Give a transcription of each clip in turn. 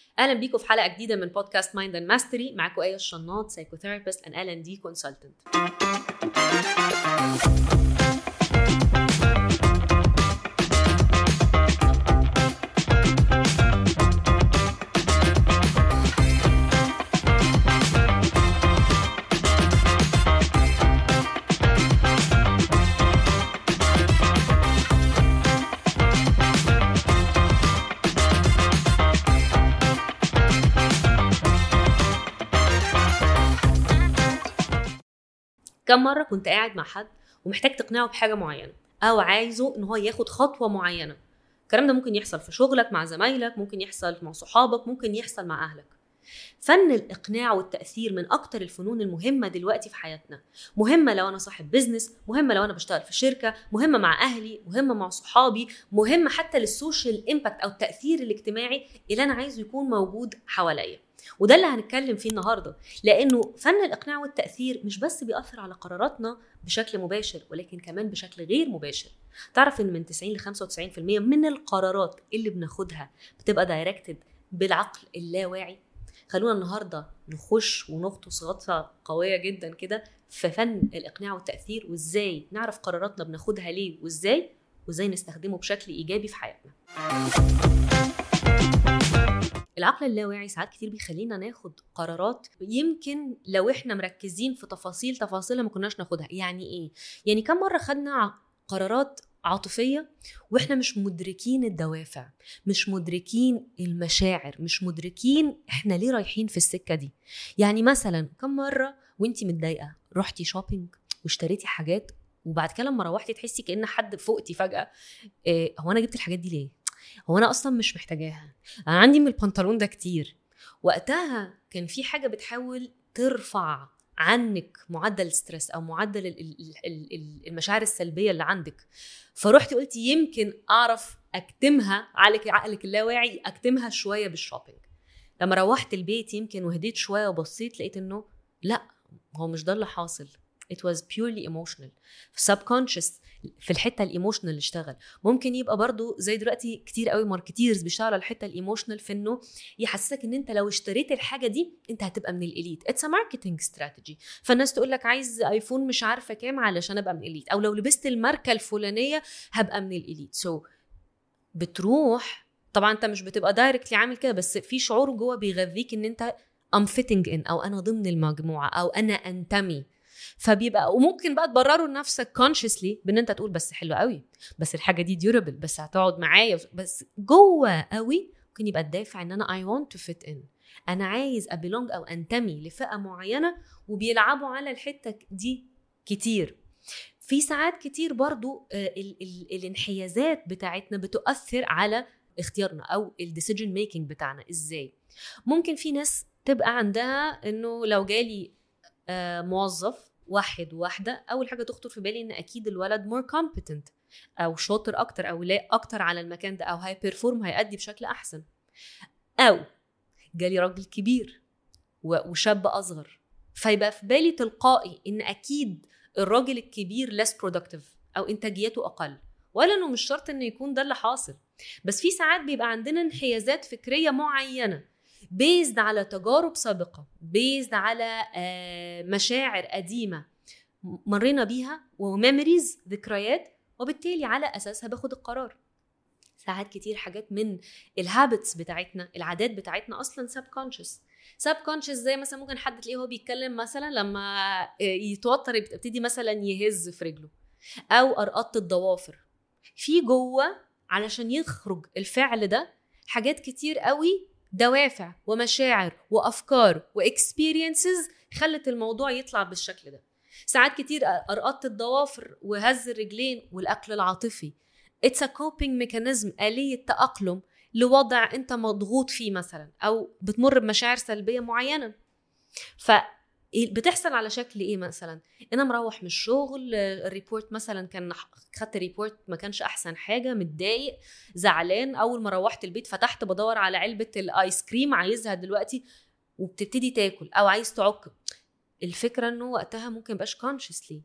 اهلا بيكم في حلقه جديده من بودكاست مايند اند ماستري معاكم ايه الشناط سايكوثيرابيست اند ال ان دي كونسلتنت كم مره كنت قاعد مع حد ومحتاج تقنعه بحاجه معينه او عايزه ان هو ياخد خطوه معينه الكلام ده ممكن يحصل في شغلك مع زمايلك ممكن يحصل مع صحابك ممكن يحصل مع اهلك فن الاقناع والتاثير من اكتر الفنون المهمه دلوقتي في حياتنا مهمه لو انا صاحب بزنس مهمه لو انا بشتغل في شركه مهمه مع اهلي مهمه مع صحابي مهمه حتى للسوشيال امباكت او التاثير الاجتماعي اللي انا عايزه يكون موجود حواليا وده اللي هنتكلم فيه النهارده لانه فن الاقناع والتاثير مش بس بيأثر على قراراتنا بشكل مباشر ولكن كمان بشكل غير مباشر تعرف ان من 90 ل 95% من القرارات اللي بناخدها بتبقى دايركتد بالعقل اللاواعي خلونا النهارده نخش ونغطس غطسه قويه جدا كده في فن الاقناع والتاثير وازاي نعرف قراراتنا بناخدها ليه وازاي وازاي نستخدمه بشكل ايجابي في حياتنا العقل اللاواعي ساعات كتير بيخلينا ناخد قرارات يمكن لو احنا مركزين في تفاصيل تفاصيلها ما كناش ناخدها يعني ايه يعني كم مره خدنا قرارات عاطفية واحنا مش مدركين الدوافع مش مدركين المشاعر مش مدركين احنا ليه رايحين في السكة دي يعني مثلا كم مرة وانتي متضايقة رحتي شوبينج واشتريتي حاجات وبعد كده لما روحتي تحسي كأن حد فوقتي فجأة إيه هو انا جبت الحاجات دي ليه هو انا اصلا مش محتاجاها انا عندي من البنطلون ده كتير وقتها كان في حاجه بتحاول ترفع عنك معدل ستريس او معدل المشاعر السلبيه اللي عندك فرحتي قلتي يمكن اعرف اكتمها عقلك عقلك اللاواعي اكتمها شويه بالشوبينج لما روحت البيت يمكن وهديت شويه وبصيت لقيت انه لا هو مش ده اللي حاصل it was purely emotional subconscious في الحته الايموشنال اللي اشتغل ممكن يبقى برضو زي دلوقتي كتير قوي ماركتيرز بيشتغلوا على الحته الايموشنال في انه يحسسك ان انت لو اشتريت الحاجه دي انت هتبقى من الاليت اتس ا ماركتنج استراتيجي فالناس تقول لك عايز ايفون مش عارفه كام علشان ابقى من الاليت او لو لبست الماركه الفلانيه هبقى من الاليت سو so, بتروح طبعا انت مش بتبقى دايركتلي عامل كده بس في شعور جوه بيغذيك ان انت ام فيتنج ان او انا ضمن المجموعه او انا انتمي فبيبقى وممكن بقى تبرره لنفسك كونشسلي بان انت تقول بس حلو قوي بس الحاجه دي ديورابل بس هتقعد معايا بس جوه قوي ممكن يبقى الدافع ان انا اي ونت تو فيت ان انا عايز ابيلونج او انتمي لفئه معينه وبيلعبوا على الحته دي كتير في ساعات كتير برضو ال ال الانحيازات بتاعتنا بتؤثر على اختيارنا او الديسيجن ميكنج بتاعنا ازاي ممكن في ناس تبقى عندها انه لو جالي موظف واحد واحدة أول حاجة تخطر في بالي إن أكيد الولد مور كومبتنت أو شاطر أكتر أو لا أكتر على المكان ده أو هاي بيرفورم هيأدي بشكل أحسن أو جالي راجل كبير وشاب أصغر فيبقى في بالي تلقائي إن أكيد الراجل الكبير less productive أو إنتاجيته أقل ولا إنه مش شرط إنه يكون ده اللي حاصل بس في ساعات بيبقى عندنا انحيازات فكرية معينة بيزد على تجارب سابقة بيزد على مشاعر قديمة مرينا بيها وميموريز ذكريات وبالتالي على أساسها باخد القرار ساعات كتير حاجات من الهابتس بتاعتنا العادات بتاعتنا اصلا سب كونشس سب كونشس زي مثلا ممكن حد تلاقيه هو بيتكلم مثلا لما يتوتر يبتدي مثلا يهز في رجله او ارقطه الضوافر في جوه علشان يخرج الفعل ده حاجات كتير قوي دوافع ومشاعر وافكار واكسبيرينسز خلت الموضوع يطلع بالشكل ده ساعات كتير ارقطت الضوافر وهز الرجلين والاكل العاطفي اتس كوبينج ميكانيزم آلية تأقلم لوضع انت مضغوط فيه مثلا او بتمر بمشاعر سلبية معينة ف بتحصل على شكل ايه مثلا انا مروح من الشغل الريبورت مثلا كان خدت ريبورت ما كانش احسن حاجه متضايق زعلان اول ما روحت البيت فتحت بدور على علبه الايس كريم عايزها دلوقتي وبتبتدي تاكل او عايز تعك الفكره انه وقتها ممكن يبقاش كونشسلي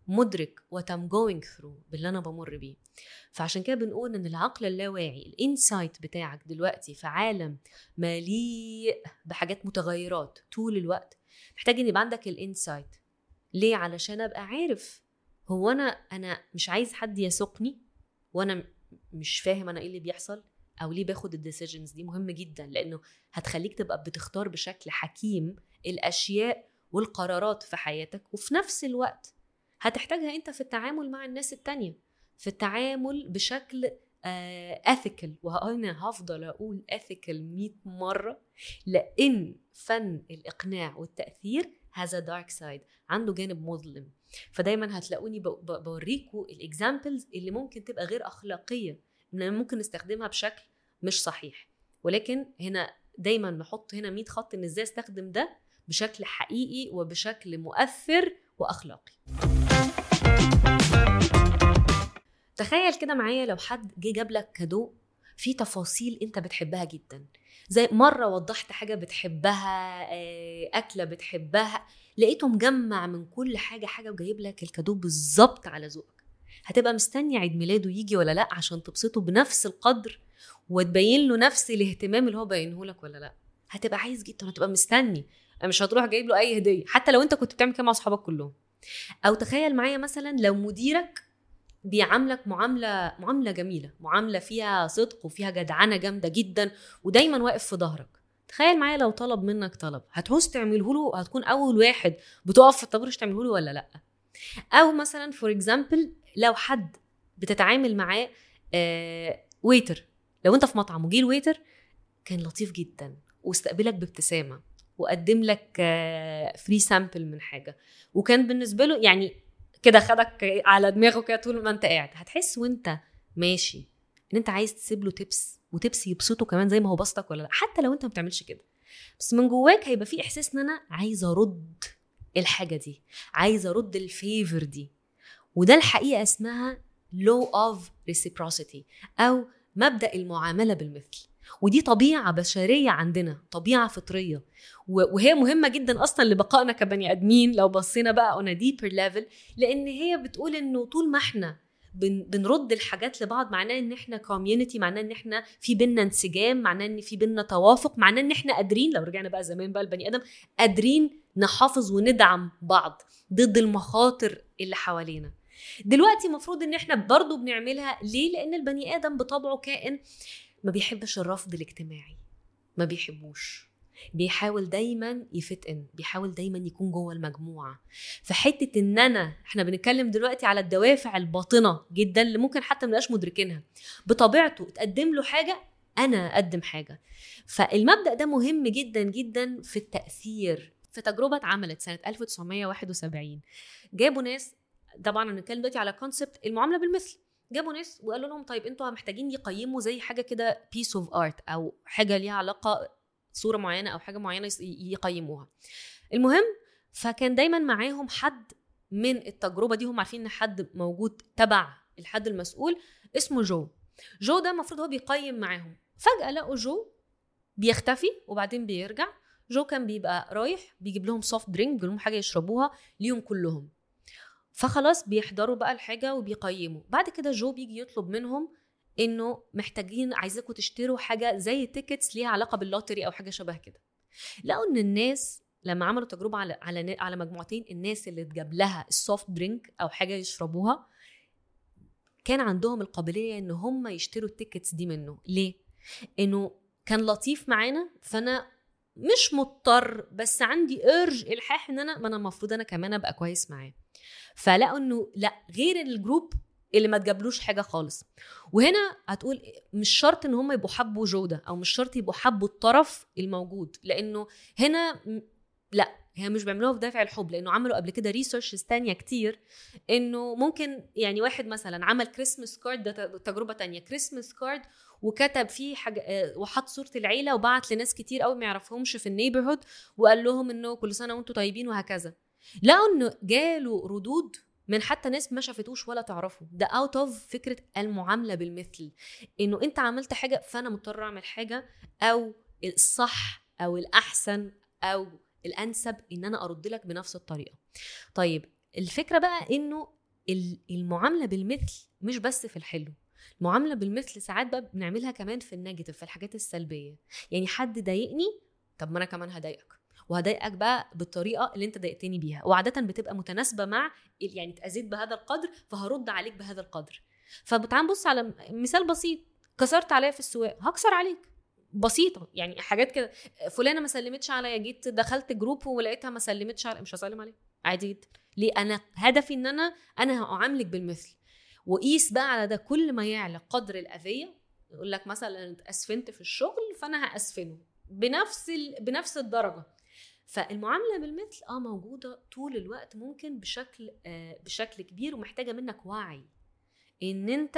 مدرك وات ام جوينج ثرو باللي انا بمر بيه فعشان كده بنقول ان العقل اللاواعي الانسايت بتاعك دلوقتي في عالم مليء بحاجات متغيرات طول الوقت محتاج ان يبقى عندك الانسايت ليه علشان ابقى عارف هو انا انا مش عايز حد يسوقني وانا مش فاهم انا ايه اللي بيحصل او ليه باخد الديسيجنز دي مهم جدا لانه هتخليك تبقى بتختار بشكل حكيم الاشياء والقرارات في حياتك وفي نفس الوقت هتحتاجها انت في التعامل مع الناس التانية في التعامل بشكل اثيكال وهنا هفضل اقول اثيكال 100 مره لان فن الاقناع والتاثير هذا دارك سايد عنده جانب مظلم فدايما هتلاقوني بوريكم الاكزامبلز اللي ممكن تبقى غير اخلاقيه ان ممكن نستخدمها بشكل مش صحيح ولكن هنا دايما نحط هنا 100 خط ان ازاي استخدم ده بشكل حقيقي وبشكل مؤثر واخلاقي تخيل كده معايا لو حد جه جاب لك كادو في تفاصيل انت بتحبها جدا زي مره وضحت حاجه بتحبها اكله بتحبها لقيته مجمع من كل حاجه حاجه وجايب لك الكادو بالظبط على ذوقك هتبقى مستني عيد ميلاده يجي ولا لا عشان تبسطه بنفس القدر وتبين له نفس الاهتمام اللي هو باينه لك ولا لا هتبقى عايز جدا هتبقى مستني مش هتروح جايب له اي هديه حتى لو انت كنت بتعمل كده مع اصحابك كلهم او تخيل معايا مثلا لو مديرك بيعاملك معامله معامله جميله معامله فيها صدق وفيها جدعنه جامده جدا ودايما واقف في ظهرك تخيل معايا لو طلب منك طلب هتعوز تعمله له هتكون اول واحد بتقف في الطابور تعمله له ولا لا او مثلا فور اكزامبل لو حد بتتعامل معاه آه ويتر لو انت في مطعم وجي الويتر كان لطيف جدا واستقبلك بابتسامه وقدم لك فري سامبل من حاجه وكان بالنسبه له يعني كده خدك على دماغه كده طول ما انت قاعد هتحس وانت ماشي ان انت عايز تسيب له تبس وتبس يبسطه كمان زي ما هو بسطك ولا لا حتى لو انت ما بتعملش كده بس من جواك هيبقى في احساس ان انا عايز ارد الحاجه دي عايز ارد الفيفر دي وده الحقيقه اسمها لو اوف reciprocity او مبدا المعامله بالمثل ودي طبيعة بشرية عندنا طبيعة فطرية وهي مهمة جدا أصلا لبقائنا كبني آدمين لو بصينا بقى on a deeper level لأن هي بتقول إنه طول ما إحنا بن بنرد الحاجات لبعض معناه ان احنا كوميونتي معناه ان احنا في بينا انسجام معناه ان في بينا توافق معناه ان احنا قادرين لو رجعنا بقى زمان بقى البني ادم قادرين نحافظ وندعم بعض ضد المخاطر اللي حوالينا دلوقتي المفروض ان احنا برضو بنعملها ليه لان البني ادم بطبعه كائن ما بيحبش الرفض الاجتماعي ما بيحبوش بيحاول دايما يفتن بيحاول دايما يكون جوه المجموعه فحته ان انا احنا بنتكلم دلوقتي على الدوافع الباطنه جدا اللي ممكن حتى ما مدركينها بطبيعته تقدم له حاجه انا اقدم حاجه فالمبدا ده مهم جدا جدا في التاثير في تجربه اتعملت سنه 1971 جابوا ناس طبعا هنتكلم دلوقتي على كونسبت المعامله بالمثل جابوا ناس وقالوا لهم طيب انتوا محتاجين يقيموا زي حاجه كده بيس اوف ارت او حاجه ليها علاقه صوره معينه او حاجه معينه يقيموها المهم فكان دايما معاهم حد من التجربه دي هم عارفين ان حد موجود تبع الحد المسؤول اسمه جو جو ده المفروض هو بيقيم معاهم فجاه لقوا جو بيختفي وبعدين بيرجع جو كان بيبقى رايح بيجيب لهم سوفت درينك بيجيب لهم حاجه يشربوها ليهم كلهم فخلاص بيحضروا بقى الحاجه وبيقيموا بعد كده جو بيجي يطلب منهم انه محتاجين عايزاكم تشتروا حاجه زي تيكتس ليها علاقه باللوتري او حاجه شبه كده لقوا ان الناس لما عملوا تجربه على على على مجموعتين الناس اللي اتجاب لها السوفت درينك او حاجه يشربوها كان عندهم القابليه ان هم يشتروا التيكتس دي منه ليه انه كان لطيف معانا فانا مش مضطر بس عندي ارج الحاح ان انا ما انا المفروض انا كمان ابقى كويس معاه فلقوا انه لا غير الجروب اللي ما تجابلوش حاجه خالص وهنا هتقول مش شرط ان هم يبقوا حبوا جوده او مش شرط يبقوا حبوا الطرف الموجود لانه هنا لا هي مش بيعملوها في دافع الحب لانه عملوا قبل كده ريسيرشز تانية كتير انه ممكن يعني واحد مثلا عمل كريسمس كارد ده تجربه تانية كريسمس كارد وكتب فيه حاجه وحط صوره العيله وبعت لناس كتير قوي ما يعرفهمش في النيبرهود وقال لهم انه كل سنه وانتم طيبين وهكذا لقوا انه جاله ردود من حتى ناس ما شافتوش ولا تعرفه ده اوت اوف فكره المعامله بالمثل انه انت عملت حاجه فانا مضطر اعمل حاجه او الصح او الاحسن او الانسب ان انا ارد لك بنفس الطريقه طيب الفكره بقى انه المعامله بالمثل مش بس في الحلو المعامله بالمثل ساعات بقى بنعملها كمان في النيجاتيف في الحاجات السلبيه يعني حد ضايقني طب ما انا كمان هضايقك وهضايقك بقى بالطريقه اللي انت ضايقتني بيها وعاده بتبقى متناسبه مع يعني اتاذيت بهذا القدر فهرد عليك بهذا القدر فتعال نبص على مثال بسيط كسرت عليا في السواق هكسر عليك بسيطه يعني حاجات كده فلانه ما سلمتش عليا جيت دخلت جروب ولقيتها ما سلمتش عليا مش هسلم عليها عادي جدا ليه انا هدفي ان انا انا هعاملك بالمثل وقيس بقى على ده كل ما يعلى قدر الاذيه يقول لك مثلا اسفنت في الشغل فانا هاسفنه بنفس ال... بنفس الدرجه فالمعامله بالمثل اه موجوده طول الوقت ممكن بشكل آه بشكل كبير ومحتاجه منك وعي ان انت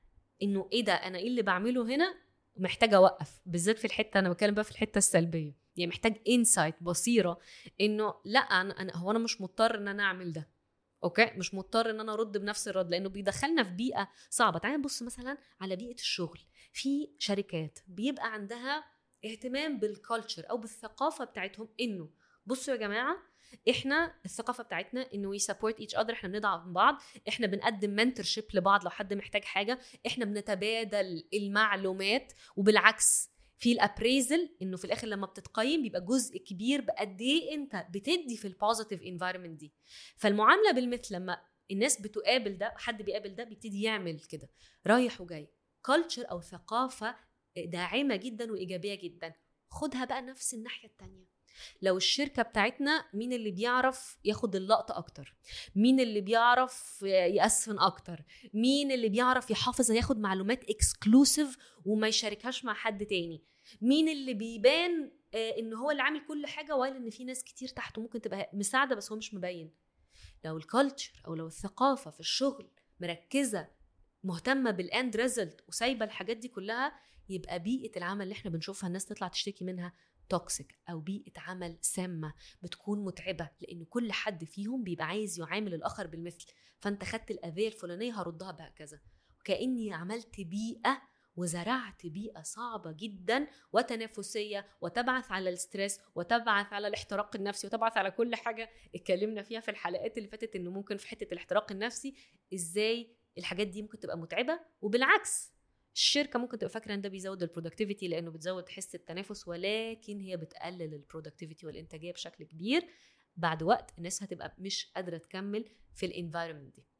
انه ايه ده انا ايه اللي بعمله هنا محتاجه اوقف بالذات في الحته انا بتكلم بقى في الحته السلبيه يعني محتاج انسايت بصيره انه لا انا, أنا هو انا مش مضطر ان انا اعمل ده اوكي مش مضطر ان انا ارد بنفس الرد لانه بيدخلنا في بيئه صعبه تعالى نبص مثلا على بيئه الشغل في شركات بيبقى عندها اهتمام بالكالتشر او بالثقافه بتاعتهم انه بصوا يا جماعه احنا الثقافه بتاعتنا انه وي سبورت ايتش اذر احنا بندعم بعض احنا بنقدم منتورشيب لبعض لو حد محتاج حاجه احنا بنتبادل المعلومات وبالعكس في الابريزل انه في الاخر لما بتتقيم بيبقى جزء كبير بقد ايه انت بتدي في البوزيتيف انفايرمنت دي فالمعامله بالمثل لما الناس بتقابل ده حد بيقابل ده بيبتدي يعمل كده رايح وجاي كلتشر او ثقافه داعمه جدا وايجابيه جدا خدها بقى نفس الناحيه التانية لو الشركه بتاعتنا مين اللي بيعرف ياخد اللقطه اكتر مين اللي بيعرف يأسفن اكتر مين اللي بيعرف يحافظ ياخد معلومات اكسكلوسيف وما يشاركهاش مع حد تاني مين اللي بيبان ان هو اللي عامل كل حاجه وقال ان في ناس كتير تحته ممكن تبقى مساعده بس هو مش مبين لو الكالتشر او لو الثقافه في الشغل مركزه مهتمه بالاند ريزلت وسايبه الحاجات دي كلها يبقى بيئه العمل اللي احنا بنشوفها الناس تطلع تشتكي منها توكسيك او بيئه عمل سامه بتكون متعبه لان كل حد فيهم بيبقى عايز يعامل الاخر بالمثل فانت خدت الاذيه الفلانيه هردها بهكذا وكاني عملت بيئه وزرعت بيئه صعبه جدا وتنافسيه وتبعث على الستريس وتبعث على الاحتراق النفسي وتبعث على كل حاجه اتكلمنا فيها في الحلقات اللي فاتت انه ممكن في حته الاحتراق النفسي ازاي الحاجات دي ممكن تبقى متعبه وبالعكس الشركه ممكن تبقى فاكره ان ده بيزود البرودكتيفيتي لانه بتزود حس التنافس ولكن هي بتقلل البرودكتيفيتي والانتاجيه بشكل كبير بعد وقت الناس هتبقى مش قادره تكمل في الانفايرمنت دي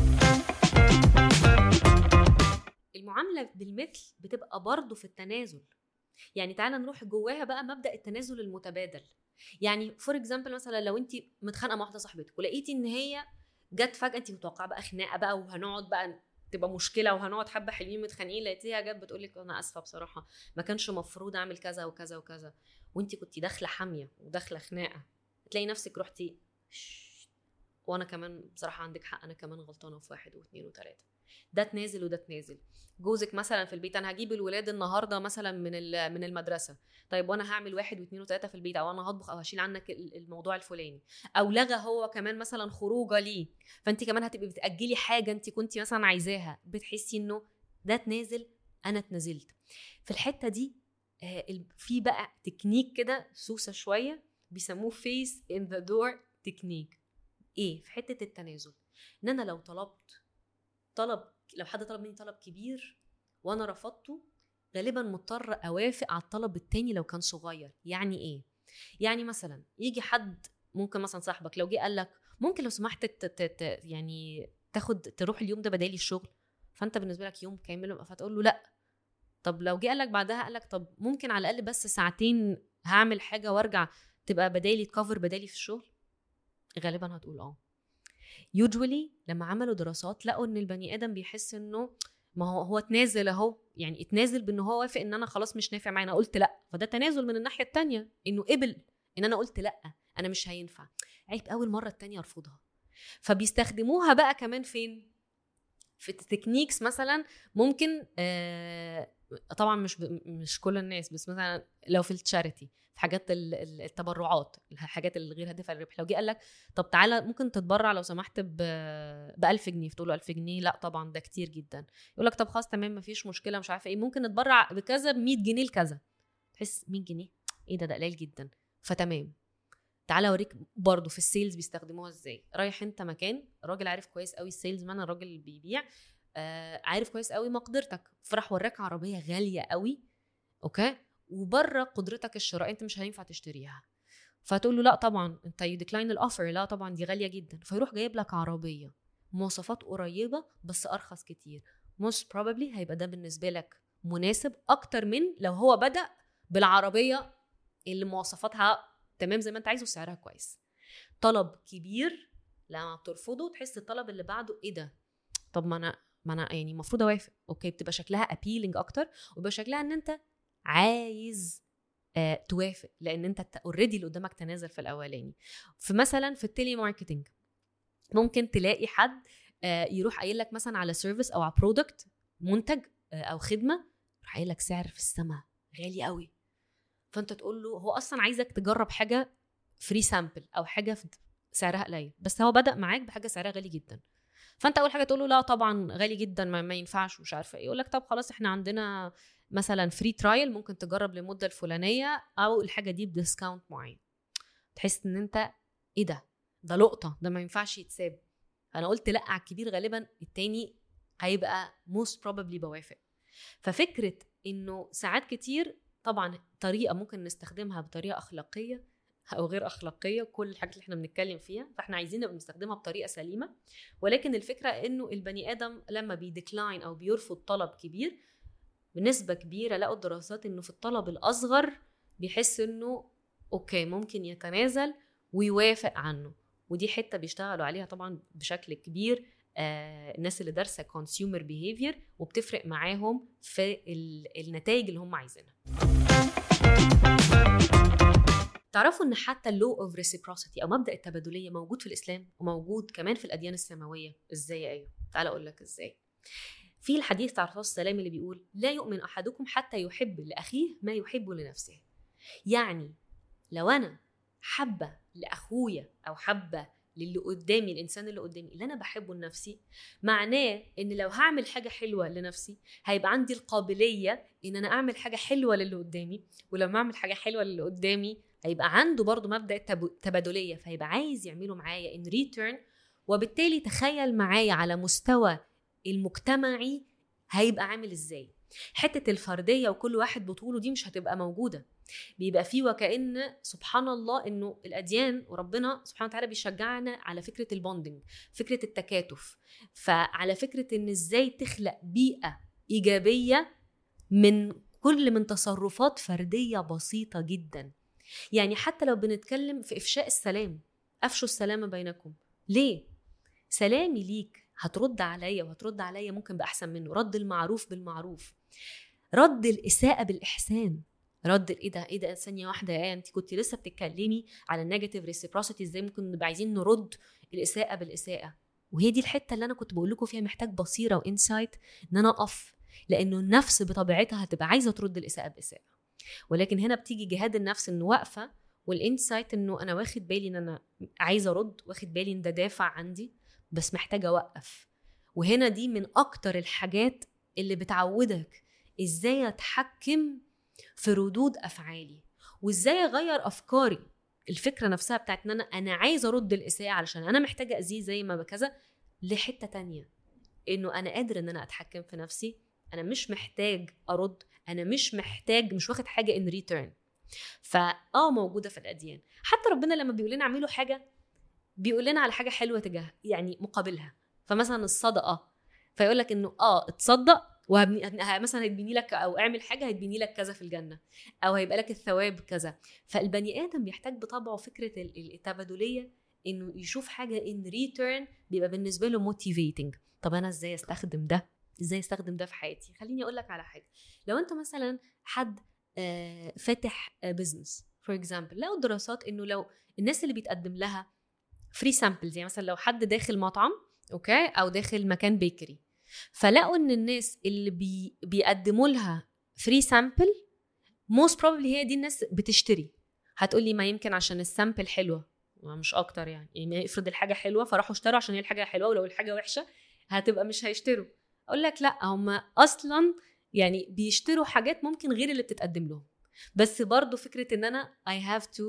المعامله بالمثل بتبقى برضه في التنازل يعني تعالى نروح جواها بقى مبدا التنازل المتبادل يعني فور اكزامبل مثلا لو انت متخانقه مع واحده صاحبتك ولقيتي ان هي جت فجاه انت متوقعه بقى خناقه بقى وهنقعد بقى تبقى مشكله وهنقعد حبه حلوين متخانقين لقيتيها جت بتقول لك انا اسفه بصراحه ما كانش مفروض اعمل كذا وكذا وكذا وانت كنت داخله حاميه وداخله خناقه تلاقي نفسك رحتي وانا كمان بصراحه عندك حق انا كمان غلطانه في واحد واثنين وثلاثه ده تنازل وده تنازل جوزك مثلا في البيت انا هجيب الولاد النهارده مثلا من من المدرسه طيب وانا هعمل واحد واثنين وثلاثه في البيت او انا هطبخ او هشيل عنك الموضوع الفلاني او لغى هو كمان مثلا خروجه ليه فانت كمان هتبقي بتاجلي حاجه انت كنت مثلا عايزاها بتحسي انه ده تنازل انا اتنازلت في الحته دي في بقى تكنيك كده سوسه شويه بيسموه فيس ان ذا دور تكنيك ايه في حته التنازل ان انا لو طلبت طلب لو حد طلب مني طلب كبير وانا رفضته غالبا مضطر اوافق على الطلب التاني لو كان صغير يعني ايه يعني مثلا يجي حد ممكن مثلا صاحبك لو جه قال لك ممكن لو سمحت يعني تاخد تروح اليوم ده بدالي الشغل فانت بالنسبه لك يوم كامل فتقول له لا طب لو جه قال لك بعدها قال لك طب ممكن على الاقل بس ساعتين هعمل حاجه وارجع تبقى بدالي تكفر بدالي في الشغل غالبا هتقول اه يوجولي لما عملوا دراسات لقوا ان البني ادم بيحس انه ما هو هو تنازل اهو يعني اتنازل بان هو وافق ان انا خلاص مش نافع معايا انا قلت لا فده تنازل من الناحيه التانية انه قبل ان انا قلت لا انا مش هينفع عيب اول مره التانية ارفضها فبيستخدموها بقى كمان فين في التكنيكس مثلا ممكن آه طبعا مش مش كل الناس بس مثلا لو في التشاريتي في حاجات التبرعات الحاجات اللي غير هادفه للربح لو جه قال لك طب تعالى ممكن تتبرع لو سمحت ب 1000 جنيه فتقول له 1000 جنيه لا طبعا ده كتير جدا يقول لك طب خلاص تمام مفيش مشكله مش عارفه ايه ممكن نتبرع بكذا ب 100 جنيه لكذا تحس 100 جنيه ايه ده ده قليل جدا فتمام تعالى اوريك برضه في السيلز بيستخدموها ازاي رايح انت مكان الراجل عارف كويس قوي السيلز مان الراجل اللي بيبيع آه عارف كويس قوي مقدرتك فراح وراك عربيه غاليه قوي اوكي وبره قدرتك الشراء انت مش هينفع تشتريها فتقول له لا طبعا انت يديكلاين الاوفر لا طبعا دي غاليه جدا فيروح جايب لك عربيه مواصفات قريبه بس ارخص كتير most probably هيبقى ده بالنسبه لك مناسب اكتر من لو هو بدا بالعربيه اللي مواصفاتها تمام زي ما انت عايزه وسعرها كويس طلب كبير لما بترفضه تحس الطلب اللي بعده ايه ده طب ما انا ما انا يعني المفروض اوافق اوكي بتبقى شكلها ابيلينج اكتر ويبقى شكلها ان انت عايز آه توافق لان انت اوريدي اللي قدامك تنازل في الاولاني في مثلا في التيلي ماركتنج ممكن تلاقي حد آه يروح قايل لك مثلا على سيرفيس او على برودكت منتج آه او خدمه يروح قايل لك سعر في السماء غالي قوي فانت تقول له هو اصلا عايزك تجرب حاجه فري سامبل او حاجه سعرها قليل بس هو بدا معاك بحاجه سعرها غالي جدا فانت اول حاجه تقول له لا طبعا غالي جدا ما, ما ينفعش ومش عارفه ايه يقول لك طب خلاص احنا عندنا مثلا فري ترايل ممكن تجرب للمده الفلانيه او الحاجه دي بديسكاونت معين تحس ان انت ايه ده ده لقطه ده ما ينفعش يتساب انا قلت لا على الكبير غالبا التاني هيبقى موست بروبابلي بوافق ففكره انه ساعات كتير طبعا طريقه ممكن نستخدمها بطريقه اخلاقيه او غير اخلاقيه كل الحاجات اللي احنا بنتكلم فيها فاحنا عايزين نبقى بنستخدمها بطريقه سليمه ولكن الفكره انه البني ادم لما بيديكلاين او بيرفض طلب كبير بنسبه كبيره لقوا الدراسات انه في الطلب الاصغر بيحس انه اوكي ممكن يتنازل ويوافق عنه ودي حته بيشتغلوا عليها طبعا بشكل كبير آه الناس اللي دارسه كونسيومر بيهيفير وبتفرق معاهم في النتائج اللي هم عايزينها تعرفوا ان حتى اللو اوف ريسيبروسيتي او مبدا التبادليه موجود في الاسلام وموجود كمان في الاديان السماويه ازاي ايوه تعال اقول لك ازاي في الحديث بتاع الرسول السلام اللي بيقول لا يؤمن احدكم حتى يحب لاخيه ما يحب لنفسه يعني لو انا حابه لاخويا او حابه للي قدامي الانسان اللي قدامي اللي انا بحبه لنفسي معناه ان لو هعمل حاجه حلوه لنفسي هيبقى عندي القابليه ان انا اعمل حاجه حلوه للي قدامي ولما اعمل حاجه حلوه للي قدامي هيبقى عنده برضه مبدا التبادليه فهيبقى عايز يعمله معايا ان ريتيرن وبالتالي تخيل معايا على مستوى المجتمعي هيبقى عامل ازاي حته الفرديه وكل واحد بطوله دي مش هتبقى موجوده بيبقى فيه وكأن سبحان الله انه الاديان وربنا سبحانه وتعالى بيشجعنا على فكره البوندنج فكره التكاتف فعلى فكره ان ازاي تخلق بيئه ايجابيه من كل من تصرفات فرديه بسيطه جدا يعني حتى لو بنتكلم في افشاء السلام افشوا السلام بينكم ليه سلامي ليك هترد عليا وهترد عليا ممكن باحسن منه رد المعروف بالمعروف رد الاساءه بالاحسان رد ايه ده ايه ده ثانيه واحده يا انت كنت لسه بتتكلمي على النيجاتيف ريسيبروسيتي ازاي ممكن نبقى عايزين نرد الاساءه بالاساءه وهي دي الحته اللي انا كنت بقول لكم فيها محتاج بصيره وانسايت ان انا اقف لانه النفس بطبيعتها هتبقى عايزه ترد الاساءه باساءه ولكن هنا بتيجي جهاد النفس انه واقفه والانسايت انه انا واخد بالي ان انا عايزه ارد واخد بالي ان ده دافع عندي بس محتاجه اوقف وهنا دي من اكتر الحاجات اللي بتعودك ازاي اتحكم في ردود افعالي وازاي اغير افكاري الفكره نفسها بتاعت ان انا انا عايزه ارد الاساءه علشان انا محتاجه اذيه زي ما بكذا لحته تانية انه انا قادر ان انا اتحكم في نفسي انا مش محتاج ارد انا مش محتاج مش واخد حاجه ان ريتيرن فاه موجوده في الاديان حتى ربنا لما بيقول لنا اعملوا حاجه بيقول لنا على حاجه حلوه تجاه يعني مقابلها فمثلا الصدقه فيقول لك انه اه اتصدق مثلا هيتبني لك او اعمل حاجه هيتبني لك كذا في الجنه او هيبقى لك الثواب كذا فالبني ادم بيحتاج بطبعه فكره التبادليه انه يشوف حاجه ان ريتيرن بيبقى بالنسبه له موتيفيتنج طب انا ازاي استخدم ده ازاي استخدم ده في حياتي خليني اقول لك على حاجه لو انت مثلا حد آه، فاتح بزنس فور اكزامبل لقوا دراسات انه لو الناس اللي بيتقدم لها فري سامبلز يعني مثلا لو حد داخل مطعم اوكي او داخل مكان بيكري فلقوا ان الناس اللي بي بيقدموا لها فري سامبل موست بروبلي هي دي الناس بتشتري هتقولي ما يمكن عشان السامبل حلوه مش اكتر يعني يعني افرض الحاجه حلوه فراحوا اشتروا عشان هي الحاجه حلوه ولو الحاجه وحشه هتبقى مش هيشتروا اقول لك لا هم اصلا يعني بيشتروا حاجات ممكن غير اللي بتتقدم لهم بس برضو فكره ان انا I have to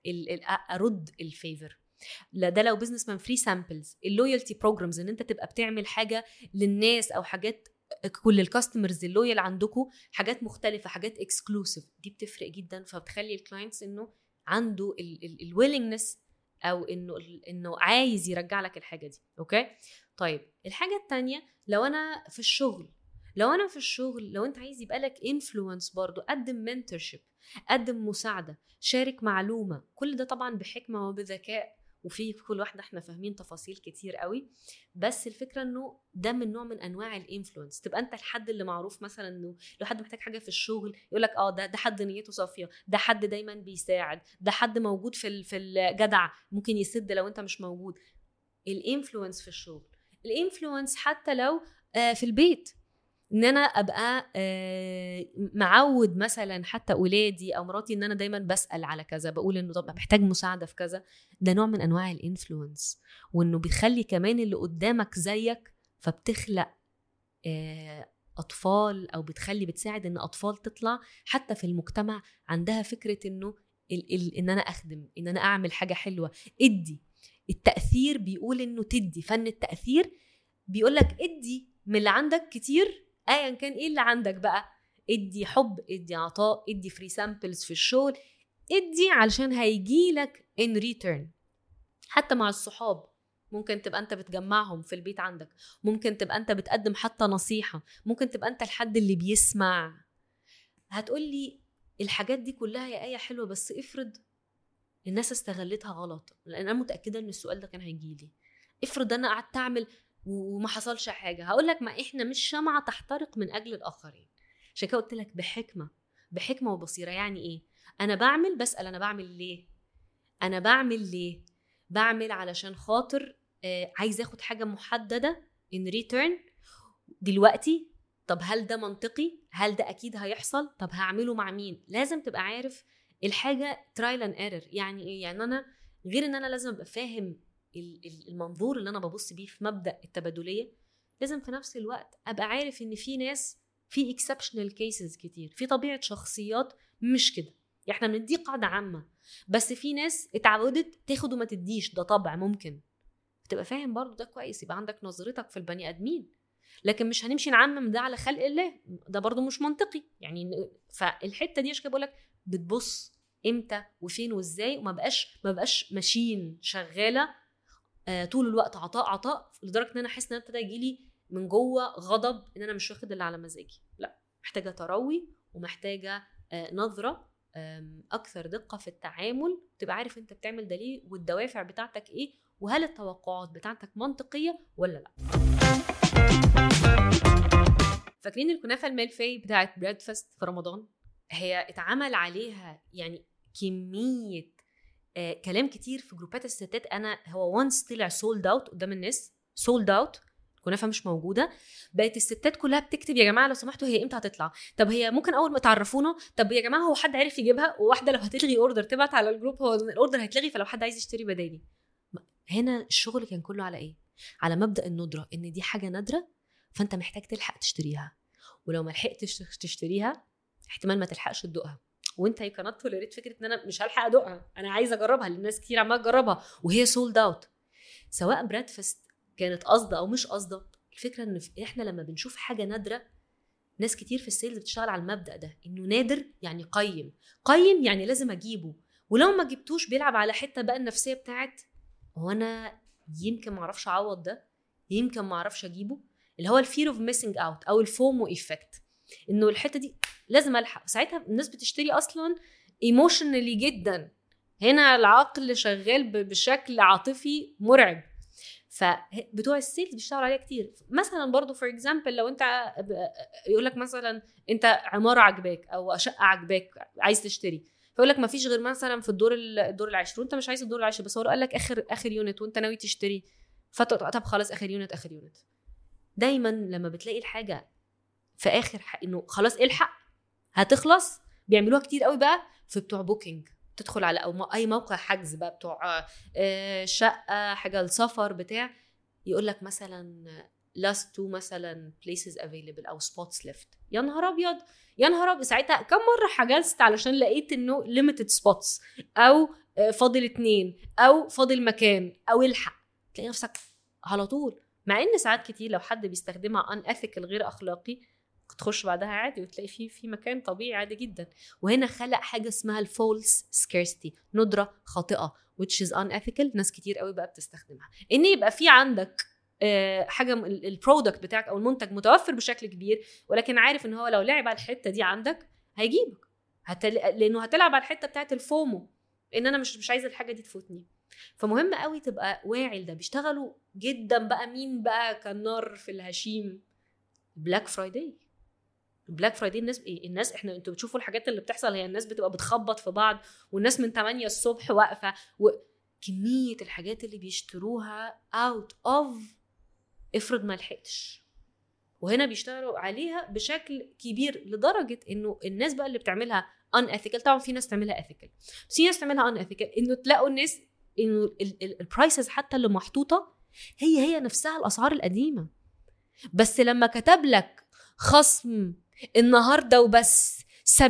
ارد الفيفر لا ده لو بزنس مان فري سامبلز اللويالتي بروجرامز ان انت تبقى بتعمل حاجه للناس او حاجات كل الكاستمرز اللويال عندكم حاجات مختلفه حاجات اكسكلوسيف دي بتفرق جدا فبتخلي الكلاينتس انه عنده الويلنجنس او انه انه عايز يرجع لك الحاجه دي اوكي طيب الحاجه الثانيه لو انا في الشغل لو انا في الشغل لو انت عايز يبقى لك انفلونس برضو قدم منتورشيب قدم مساعده شارك معلومه كل ده طبعا بحكمه وبذكاء وفي كل واحده احنا فاهمين تفاصيل كتير قوي بس الفكره انه ده من نوع من انواع الانفلونس تبقى انت الحد اللي معروف مثلا انه لو حد محتاج حاجه في الشغل يقول لك اه ده ده حد نيته صافيه ده حد دايما بيساعد ده حد موجود في في الجدع ممكن يسد لو انت مش موجود الانفلونس في الشغل الانفلونس حتى لو آه في البيت ان انا ابقى آه، معود مثلا حتى اولادي او مراتي ان انا دايما بسال على كذا بقول انه طب محتاج مساعده في كذا ده نوع من انواع الانفلونس وانه بيخلي كمان اللي قدامك زيك فبتخلق آه، اطفال او بتخلي بتساعد ان اطفال تطلع حتى في المجتمع عندها فكره انه ال ال ان انا اخدم ان انا اعمل حاجه حلوه ادي التاثير بيقول انه تدي فن التاثير بيقول لك ادي من اللي عندك كتير ايا كان ايه اللي عندك بقى ادي حب ادي عطاء ادي فري سامبلز في الشغل ادي علشان هيجي لك ان ريتيرن حتى مع الصحاب ممكن تبقى انت بتجمعهم في البيت عندك ممكن تبقى انت بتقدم حتى نصيحة ممكن تبقى انت الحد اللي بيسمع هتقولي الحاجات دي كلها يا آية حلوة بس افرض الناس استغلتها غلط لان انا متأكدة ان السؤال ده كان هيجيلي افرض انا قعدت اعمل وما حصلش حاجه هقول لك ما احنا مش شمعه تحترق من اجل الاخرين عشان كده قلت لك بحكمه بحكمه وبصيره يعني ايه انا بعمل بسال انا بعمل ليه انا بعمل ليه بعمل علشان خاطر آه عايز اخد حاجه محدده ان ريتيرن دلوقتي طب هل ده منطقي هل ده اكيد هيحصل طب هعمله مع مين لازم تبقى عارف الحاجه ترايل اند ايرور يعني ايه يعني انا غير ان انا لازم ابقى فاهم المنظور اللي انا ببص بيه في مبدا التبادليه لازم في نفس الوقت ابقى عارف ان في ناس في اكسبشنال كيسز كتير في طبيعه شخصيات مش كده يعني احنا بندي قاعده عامه بس في ناس اتعودت تاخد وما تديش ده طبع ممكن تبقى فاهم برضو ده كويس يبقى عندك نظرتك في البني ادمين لكن مش هنمشي نعمم ده على خلق الله ده برضو مش منطقي يعني فالحته دي عشان كده بقول لك بتبص امتى وفين وازاي وما بقاش ما بقاش ماشين شغاله آه، طول الوقت عطاء عطاء لدرجه ان انا احس ان انا ابتدى يجي لي من جوه غضب ان انا مش واخد اللي على مزاجي لا محتاجه تروي ومحتاجه آه، نظره اكثر دقه في التعامل تبقى عارف انت بتعمل ده ليه والدوافع بتاعتك ايه وهل التوقعات بتاعتك منطقيه ولا لا فاكرين الكنافه الملفي بتاعت بريدفاست في رمضان هي اتعمل عليها يعني كميه آه كلام كتير في جروبات الستات انا هو وانس طلع سولد اوت قدام الناس سولد اوت كنافه مش موجوده بقت الستات كلها بتكتب يا جماعه لو سمحتوا هي امتى هتطلع طب هي ممكن اول ما تعرفونا طب يا جماعه هو حد عرف يجيبها وواحده لو هتلغي اوردر تبعت على الجروب هو الاوردر هيتلغي فلو حد عايز يشتري بدالي هنا الشغل كان كله على ايه على مبدا الندره ان دي حاجه نادره فانت محتاج تلحق تشتريها ولو ما لحقتش تشتريها احتمال ما تلحقش تدوقها وانت يو كانت توليريت فكره ان انا مش هلحق ادوقها انا عايزه اجربها لان ناس كتير عماله تجربها وهي سولد اوت سواء برادفست كانت قصده او مش قصده الفكره ان احنا لما بنشوف حاجه نادره ناس كتير في السيلز بتشتغل على المبدا ده انه نادر يعني قيم قيم يعني لازم اجيبه ولو ما جبتوش بيلعب على حته بقى النفسيه بتاعت هو انا يمكن ما اعرفش اعوض ده يمكن ما اعرفش اجيبه اللي هو الفير اوف ميسنج اوت او الفومو ايفكت انه الحته دي لازم الحق ساعتها الناس بتشتري اصلا ايموشنالي جدا هنا العقل شغال بشكل عاطفي مرعب فبتوع السيلز بيشتغلوا عليها كتير مثلا برضو فور اكزامبل لو انت يقول لك مثلا انت عماره عجباك او شقه عجباك عايز تشتري فيقول لك ما فيش غير مثلا في الدور الدور العاشر وانت مش عايز الدور العاشر بس هو قال لك اخر اخر يونت وانت ناوي تشتري طب خلاص اخر يونت اخر يونت دايما لما بتلاقي الحاجه في اخر انه خلاص الحق هتخلص بيعملوها كتير قوي بقى في بتوع بوكينج تدخل على او اي موقع حجز بقى بتوع آه، شقه حاجه السفر بتاع يقول لك مثلا last two مثلا places available او spots left يا نهار ابيض يا نهار ابيض ساعتها كم مره حجزت علشان لقيت انه limited spots او آه، فاضل اتنين او فاضل مكان او الحق تلاقي نفسك على طول مع ان ساعات كتير لو حد بيستخدمها unethical غير اخلاقي تخش بعدها عادي وتلاقي في في مكان طبيعي عادي جدا وهنا خلق حاجه اسمها الفولس سكيرستي ندره خاطئه which is unethical ناس كتير قوي بقى بتستخدمها ان يبقى في عندك آه، حاجه البرودكت بتاعك او المنتج متوفر بشكل كبير ولكن عارف ان هو لو لعب على الحته دي عندك هيجيبك هتل... لانه هتلعب على الحته بتاعت الفومو ان انا مش مش عايزه الحاجه دي تفوتني فمهم قوي تبقى واعي لده بيشتغلوا جدا بقى مين بقى كان نار في الهشيم بلاك فرايداي بلاك فرايداي الناس ايه الناس احنا انتوا بتشوفوا الحاجات اللي بتحصل هي الناس بتبقى بتخبط في بعض والناس من 8 الصبح واقفه وكميه الحاجات اللي بيشتروها اوت اوف افرض ما لحقتش وهنا بيشتغلوا عليها بشكل كبير لدرجه انه الناس بقى اللي بتعملها ان اثيكال طبعا في ناس تعملها اثيكال بس في ناس تعملها ان اثيكال انه تلاقوا الناس انه البرايسز حتى اللي محطوطه هي هي نفسها الاسعار القديمه بس لما كتب لك خصم النهارده وبس 70%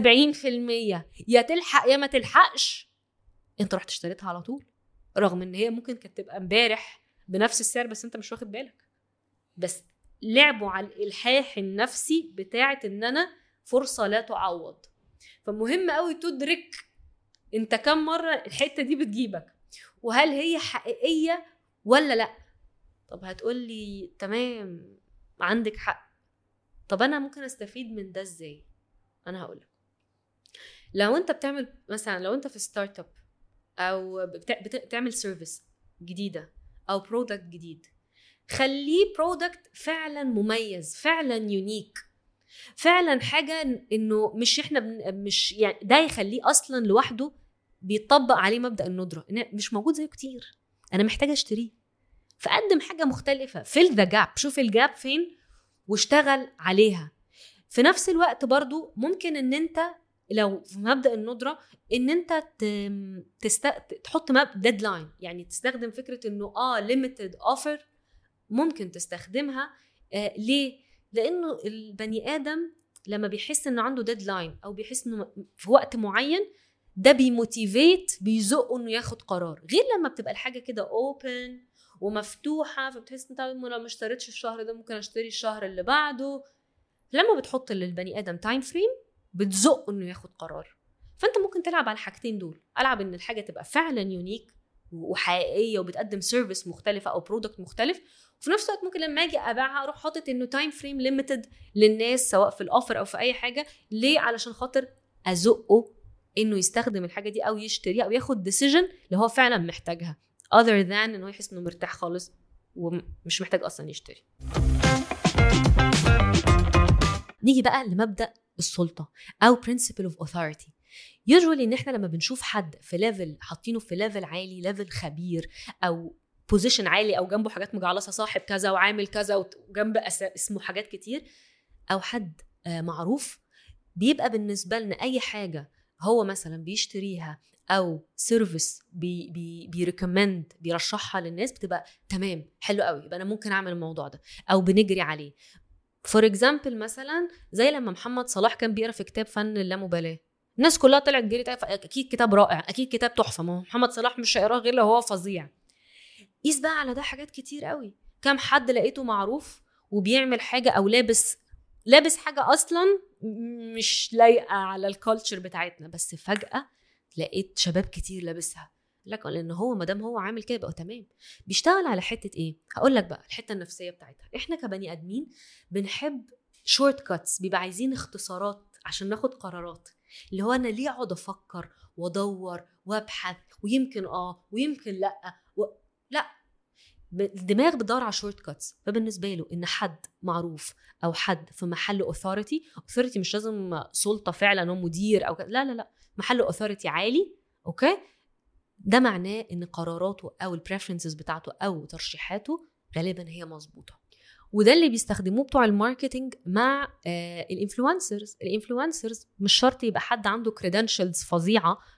يا تلحق يا ما تلحقش انت رحت اشتريتها على طول رغم ان هي ممكن كانت تبقى امبارح بنفس السعر بس انت مش واخد بالك بس لعبوا على الالحاح النفسي بتاعه ان انا فرصه لا تعوض فمهم قوي تدرك انت كم مره الحته دي بتجيبك وهل هي حقيقيه ولا لا طب هتقول لي تمام عندك حق طب انا ممكن استفيد من ده ازاي انا هقول لك لو انت بتعمل مثلا لو انت في ستارت اب او بتعمل سيرفيس جديده او برودكت جديد خليه برودكت فعلا مميز فعلا يونيك فعلا حاجه انه مش احنا مش يعني ده يخليه اصلا لوحده بيطبق عليه مبدا الندره مش موجود زيه كتير انا محتاجه اشتريه فقدم حاجه مختلفه فيل ذا جاب شوف الجاب فين واشتغل عليها في نفس الوقت برضو ممكن ان انت لو في مبدا الندره ان انت تست... تحط ديدلاين يعني تستخدم فكره انه اه ليميتد اوفر ممكن تستخدمها آه ليه لانه البني ادم لما بيحس انه عنده ديدلاين او بيحس انه في وقت معين ده بيموتيفيت بيزقه انه ياخد قرار غير لما بتبقى الحاجه كده اوبن ومفتوحه فبتحس انت لو ما اشتريتش الشهر ده ممكن اشتري الشهر اللي بعده لما بتحط للبني ادم تايم فريم بتزقه انه ياخد قرار فانت ممكن تلعب على الحاجتين دول العب ان الحاجه تبقى فعلا يونيك وحقيقيه وبتقدم سيرفيس مختلفه او برودكت مختلف وفي نفس الوقت ممكن لما اجي ابيعها اروح حاطط انه تايم فريم ليميتد للناس سواء في الاوفر او في اي حاجه ليه علشان خاطر ازقه انه يستخدم الحاجه دي او يشتريها او ياخد ديسيجن اللي هو فعلا محتاجها other than انه يحس انه مرتاح خالص ومش محتاج اصلا يشتري نيجي بقى لمبدا السلطه او principle of authority يوجوالي ان احنا لما بنشوف حد في ليفل حاطينه في ليفل عالي ليفل خبير او بوزيشن عالي او جنبه حاجات مجعلصه صاحب كذا وعامل كذا وجنب اسمه حاجات كتير او حد آه، معروف بيبقى بالنسبه لنا اي حاجه هو مثلا بيشتريها او سيرفيس بي بي بيريكومند بيرشحها للناس بتبقى تمام حلو قوي يبقى انا ممكن اعمل الموضوع ده او بنجري عليه فور اكزامبل مثلا زي لما محمد صلاح كان بيقرا في كتاب فن اللامبالاه الناس كلها طلعت جريت اكيد كتاب رائع اكيد كتاب تحفه ما محمد صلاح مش هيقراه غير لو هو فظيع قيس بقى على ده حاجات كتير قوي كم حد لقيته معروف وبيعمل حاجه او لابس لابس حاجه اصلا مش لايقه على الكالتشر بتاعتنا بس فجاه لقيت شباب كتير لابسها لك لان هو ما دام هو عامل كده يبقى تمام بيشتغل على حته ايه هقول لك بقى الحته النفسيه بتاعتها احنا كبني ادمين بنحب شورت كاتس بيبقى عايزين اختصارات عشان ناخد قرارات اللي هو انا ليه اقعد افكر وادور وابحث ويمكن اه ويمكن لا و... لا الدماغ بتدور على شورت كاتس فبالنسبه له ان حد معروف او حد في محل اوثورتي اوثورتي مش لازم سلطه فعلا هو مدير او لا لا لا محل اوثورتي عالي اوكي ده معناه ان قراراته او البريفرنسز بتاعته او ترشيحاته غالبا هي مظبوطه وده اللي بيستخدموه بتوع الماركتينج مع آه الانفلونسرز الانفلونسرز مش شرط يبقى حد عنده كريدنشلز فظيعه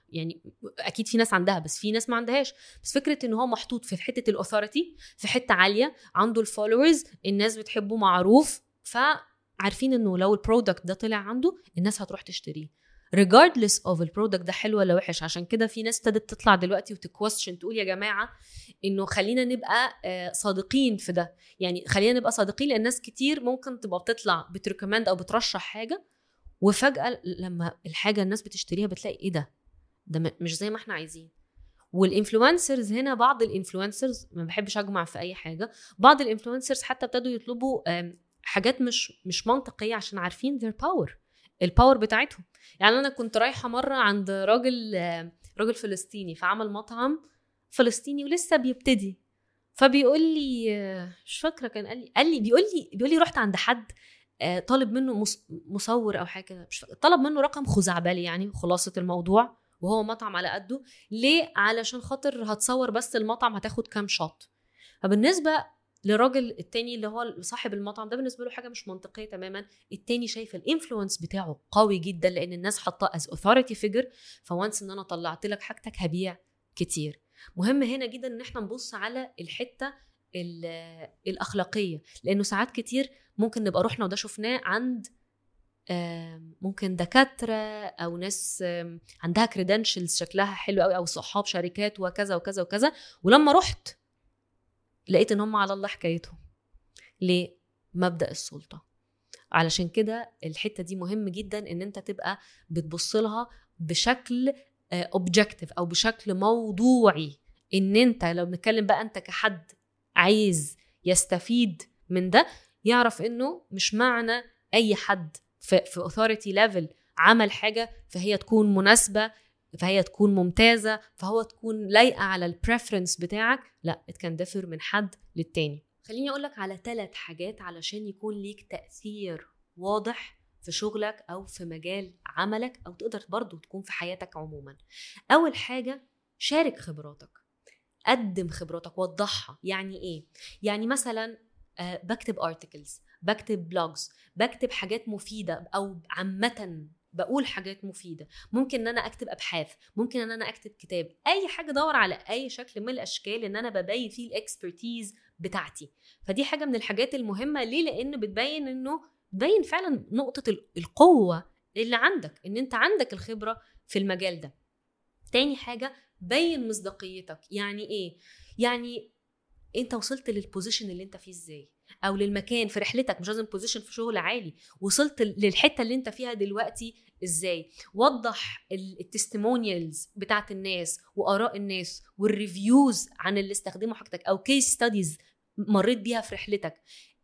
يعني اكيد في ناس عندها بس في ناس ما عندهاش بس فكره ان هو محطوط في حته الاوثوريتي في حته عاليه عنده الفولورز الناس بتحبه معروف فعارفين انه لو البرودكت ده طلع عنده الناس هتروح تشتريه regardless of البرودكت ده حلو ولا وحش عشان كده في ناس ابتدت تطلع دلوقتي وتكويستشن تقول يا جماعه انه خلينا نبقى آه، صادقين في ده يعني خلينا نبقى صادقين لان ناس كتير ممكن تبقى بتطلع بتريكومند او بترشح حاجه وفجاه لما الحاجه الناس بتشتريها بتلاقي ايه ده ده مش زي ما احنا عايزين والانفلونسرز هنا بعض الانفلونسرز ما بحبش اجمع في اي حاجه بعض الانفلونسرز حتى ابتدوا يطلبوا حاجات مش مش منطقيه عشان عارفين their باور الباور بتاعتهم يعني انا كنت رايحه مره عند راجل راجل فلسطيني فعمل مطعم فلسطيني ولسه بيبتدي فبيقول لي مش فاكره كان قال لي قال لي بيقول لي بيقول لي رحت عند حد آه، طالب منه مصور او حاجه كده مش طلب منه رقم خزعبلي يعني خلاصه الموضوع وهو مطعم على قده ليه علشان خاطر هتصور بس المطعم هتاخد كام شوت فبالنسبه للراجل التاني اللي هو صاحب المطعم ده بالنسبه له حاجه مش منطقيه تماما التاني شايف الانفلونس بتاعه قوي جدا لان الناس حاطاه از اوثوريتي فيجر فوانس ان انا طلعت لك حاجتك هبيع كتير مهم هنا جدا ان احنا نبص على الحته الاخلاقيه لانه ساعات كتير ممكن نبقى رحنا وده شفناه عند ممكن دكاتره او ناس عندها كريدنشلز شكلها حلو قوي او صحاب شركات وكذا وكذا وكذا ولما رحت لقيت ان هم على الله حكايتهم ليه مبدا السلطه علشان كده الحته دي مهم جدا ان انت تبقى بتبص لها بشكل اوبجكتيف او بشكل موضوعي ان انت لو بنتكلم بقى انت كحد عايز يستفيد من ده يعرف انه مش معنى اي حد في في اوثوريتي ليفل عمل حاجه فهي تكون مناسبه فهي تكون ممتازه فهو تكون لايقه على البريفرنس بتاعك لا ات كان ديفر من حد للتاني خليني اقول لك على ثلاث حاجات علشان يكون ليك تاثير واضح في شغلك او في مجال عملك او تقدر برضو تكون في حياتك عموما اول حاجه شارك خبراتك قدم خبراتك وضحها يعني ايه يعني مثلا آه، بكتب ارتكلز بكتب بلوجز بكتب حاجات مفيده او عامه بقول حاجات مفيده ممكن ان انا اكتب ابحاث ممكن ان انا اكتب كتاب اي حاجه دور على اي شكل من الاشكال ان انا ببين فيه الاكسبرتيز بتاعتي فدي حاجه من الحاجات المهمه ليه لان بتبين انه بتبين فعلا نقطه القوه اللي عندك ان انت عندك الخبره في المجال ده تاني حاجه بين مصداقيتك يعني ايه يعني انت وصلت للبوزيشن اللي انت فيه ازاي او للمكان في رحلتك مش لازم بوزيشن في شغل عالي وصلت للحته اللي انت فيها دلوقتي ازاي وضح التستيمونيالز بتاعت الناس واراء الناس والريفيوز عن اللي استخدموا حاجتك او كيس ستاديز مريت بيها في رحلتك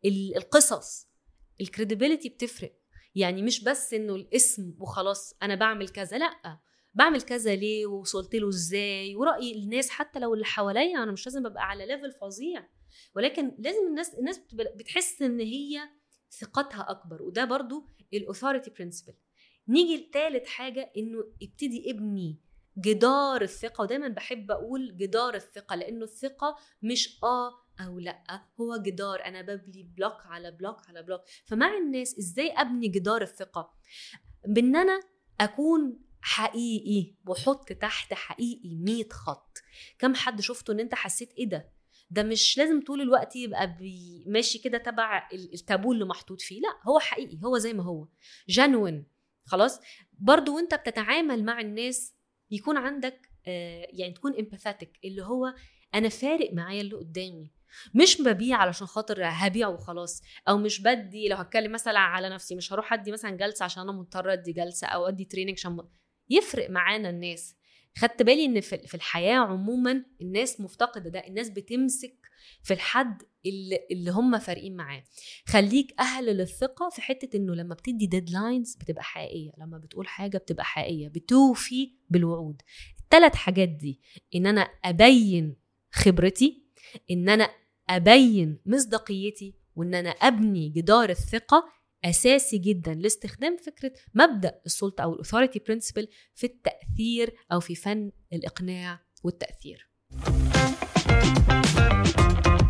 القصص الكريديبيليتي بتفرق يعني مش بس انه الاسم وخلاص انا بعمل كذا لا بعمل كذا ليه ووصلت له ازاي وراي الناس حتى لو اللي حواليا انا مش لازم ابقى على ليفل فظيع ولكن لازم الناس الناس بتحس ان هي ثقتها اكبر وده برضو الاوثوريتي برنسبل نيجي لثالث حاجه انه ابتدي ابني جدار الثقه ودايما بحب اقول جدار الثقه لانه الثقه مش اه او لا هو جدار انا ببني بلوك على بلوك على بلوك فمع الناس ازاي ابني جدار الثقه بان انا اكون حقيقي وحط تحت حقيقي 100 خط كم حد شفته ان انت حسيت ايه ده ده مش لازم طول الوقت يبقى ماشي كده تبع التابو اللي محطوط فيه لا هو حقيقي هو زي ما هو جنون خلاص برضو وانت بتتعامل مع الناس يكون عندك آه يعني تكون امباثاتيك اللي هو انا فارق معايا اللي قدامي مش ببيع علشان خاطر هبيع وخلاص او مش بدي لو هتكلم مثلا على نفسي مش هروح ادي مثلا جلسه عشان انا مضطره ادي جلسه او ادي تريننج عشان يفرق معانا الناس خدت بالي ان في الحياه عموما الناس مفتقده ده الناس بتمسك في الحد اللي, اللي هم فارقين معاه خليك اهل للثقه في حته انه لما بتدي ديدلاينز بتبقى حقيقيه لما بتقول حاجه بتبقى حقيقيه بتوفي بالوعود الثلاث حاجات دي ان انا ابين خبرتي ان انا ابين مصداقيتي وان انا ابني جدار الثقه اساسي جدا لاستخدام فكره مبدا السلطه او الاثوريتي برنسبل في التاثير او في فن الاقناع والتاثير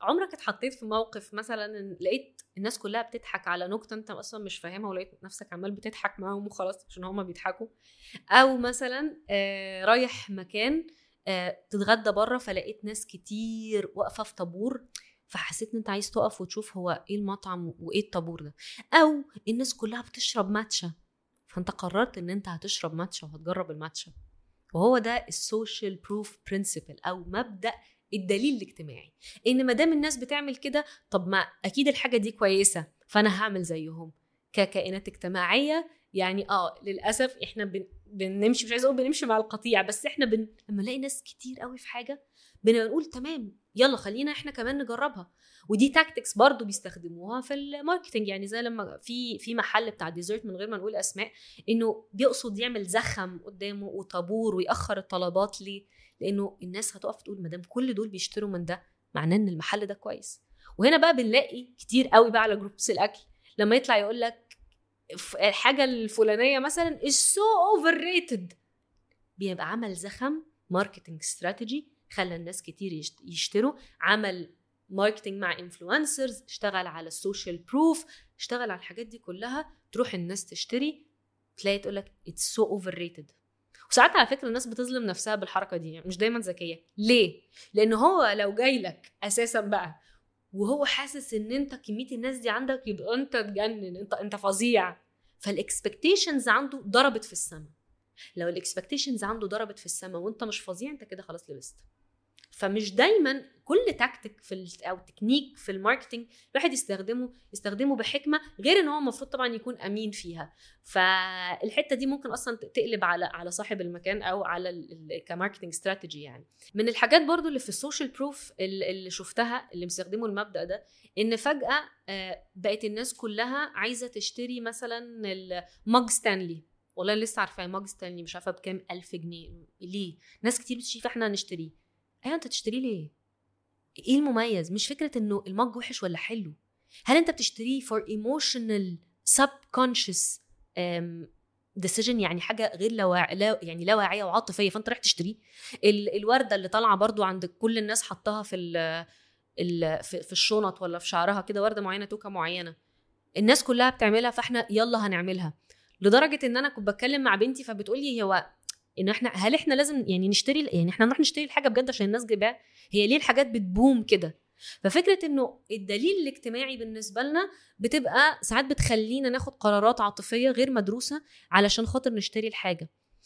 عمرك اتحطيت في موقف مثلا إن لقيت الناس كلها بتضحك على نكته انت اصلا مش فاهمها ولقيت نفسك عمال بتضحك معاهم وخلاص عشان هما بيضحكوا او مثلا آه رايح مكان آه تتغدى بره فلقيت ناس كتير واقفه في طابور فحسيت ان انت عايز تقف وتشوف هو ايه المطعم وايه الطابور ده او الناس كلها بتشرب ماتشا فانت قررت ان انت هتشرب ماتشا وهتجرب الماتشا وهو ده السوشيال بروف برنسبل او مبدا الدليل الاجتماعي ان ما دام الناس بتعمل كده طب ما اكيد الحاجه دي كويسه فانا هعمل زيهم ككائنات اجتماعيه يعني اه للاسف احنا بن... بنمشي مش عايزه اقول بنمشي مع القطيع بس احنا بن... لما نلاقي ناس كتير قوي في حاجه بنقول تمام يلا خلينا احنا كمان نجربها ودي تاكتكس برضو بيستخدموها في الماركتنج يعني زي لما في في محل بتاع ديزرت من غير ما نقول اسماء انه بيقصد يعمل زخم قدامه وطابور ويأخر الطلبات ليه لانه الناس هتقف تقول ما دام كل دول بيشتروا من ده معناه ان المحل ده كويس وهنا بقى بنلاقي كتير قوي بقى على جروبس الاكل لما يطلع يقول لك الحاجه الفلانيه مثلا از سو اوفر ريتد بيبقى عمل زخم ماركتنج استراتيجي خلى الناس كتير يشتروا عمل ماركتنج مع انفلونسرز اشتغل على السوشيال بروف اشتغل على الحاجات دي كلها تروح الناس تشتري تلاقي تقول لك اتس سو اوفر ريتد وساعات على فكره الناس بتظلم نفسها بالحركه دي يعني مش دايما ذكيه ليه لان هو لو جاي لك اساسا بقى وهو حاسس ان انت كميه الناس دي عندك يبقى انت تجنن انت انت فظيع فالاكسبكتيشنز عنده ضربت في السماء لو الاكسبكتيشنز عنده ضربت في السماء وانت مش فظيع انت كده خلاص لبست فمش دايما كل تكتيك في ال او تكنيك في الماركتنج الواحد يستخدمه يستخدمه بحكمه غير ان هو المفروض طبعا يكون امين فيها فالحته دي ممكن اصلا تقلب على على صاحب المكان او على كماركتنج استراتيجي يعني من الحاجات برضو اللي في السوشيال بروف اللي شفتها اللي مستخدموا المبدا ده ان فجاه بقت الناس كلها عايزه تشتري مثلا المج ستانلي والله لسه عارفاه مج ستانلي مش عارفه بكام ألف جنيه ليه ناس كتير بتشتري فاحنا هنشتريه ايوه انت تشتريه ليه ايه المميز مش فكره انه المج وحش ولا حلو هل انت بتشتريه فور ايموشنال subconscious ديسيجن يعني حاجه غير لا يعني لا واعيه وعاطفيه فانت رايح تشتريه الورده اللي طالعه برضو عند كل الناس حطها في ال في الشنط ولا في شعرها كده ورده معينه توكه معينه الناس كلها بتعملها فاحنا يلا هنعملها لدرجه ان انا كنت بتكلم مع بنتي فبتقولي هو ان احنا هل احنا لازم يعني نشتري يعني احنا نروح نشتري الحاجه بجد عشان الناس جايباها هي ليه الحاجات بتبوم كده ففكره انه الدليل الاجتماعي بالنسبه لنا بتبقى ساعات بتخلينا ناخد قرارات عاطفيه غير مدروسه علشان خاطر نشتري الحاجه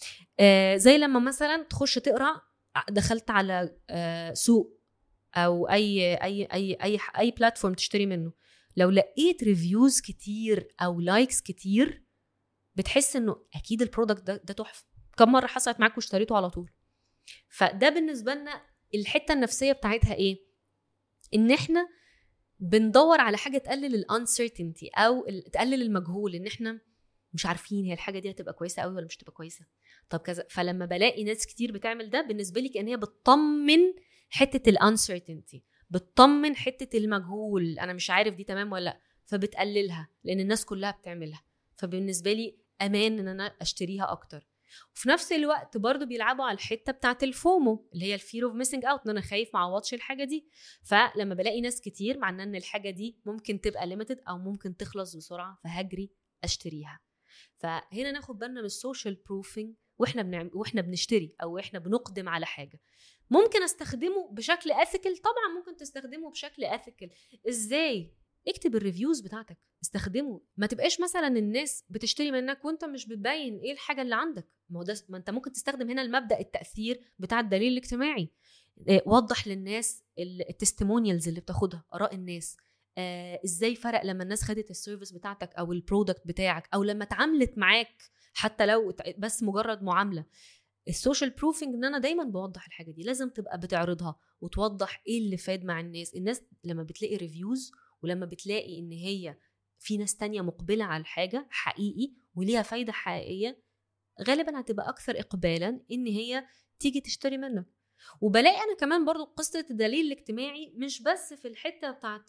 آه زي لما مثلا تخش تقرا دخلت على آه سوق او اي اي اي اي اي بلاتفورم تشتري منه لو لقيت ريفيوز كتير او لايكس كتير بتحس انه اكيد البرودكت ده ده تحفه كم مره حصلت معاك واشتريته على طول فده بالنسبه لنا الحته النفسيه بتاعتها ايه ان احنا بندور على حاجه تقلل الانسرتينتي او تقلل المجهول ان احنا مش عارفين هي الحاجه دي هتبقى كويسه قوي ولا مش هتبقى كويسه طب كذا فلما بلاقي ناس كتير بتعمل ده بالنسبه لي كان هي بتطمن حته الانسرتينتي بتطمن حته المجهول انا مش عارف دي تمام ولا لا فبتقللها لان الناس كلها بتعملها فبالنسبه لي امان ان انا اشتريها اكتر وفي نفس الوقت برضو بيلعبوا على الحته بتاعت الفومو اللي هي الفير اوف ميسنج اوت ان انا خايف ما اعوضش الحاجه دي فلما بلاقي ناس كتير معناه ان الحاجه دي ممكن تبقى ليميتد او ممكن تخلص بسرعه فهجري اشتريها فهنا ناخد بالنا من السوشيال بروفنج واحنا بنعمل واحنا بنشتري او احنا بنقدم على حاجه ممكن استخدمه بشكل اثيكال طبعا ممكن تستخدمه بشكل اثيكال ازاي اكتب الريفيوز بتاعتك استخدمه ما تبقاش مثلا الناس بتشتري منك وانت مش بتبين ايه الحاجه اللي عندك ما هو ده ما انت ممكن تستخدم هنا المبدا التاثير بتاع الدليل الاجتماعي وضح للناس التستيمونيالز اللي بتاخدها اراء الناس آه ازاي فرق لما الناس خدت السيرفيس بتاعتك او البرودكت بتاعك او لما اتعاملت معاك حتى لو بس مجرد معامله السوشيال بروفنج ان انا دايما بوضح الحاجه دي لازم تبقى بتعرضها وتوضح ايه اللي فاد مع الناس الناس لما بتلاقي ريفيوز ولما بتلاقي ان هي في ناس تانية مقبلة على الحاجة حقيقي وليها فايدة حقيقية غالبا هتبقى أكثر إقبالا إن هي تيجي تشتري منك وبلاقي أنا كمان برضو قصة الدليل الاجتماعي مش بس في الحتة بتاعت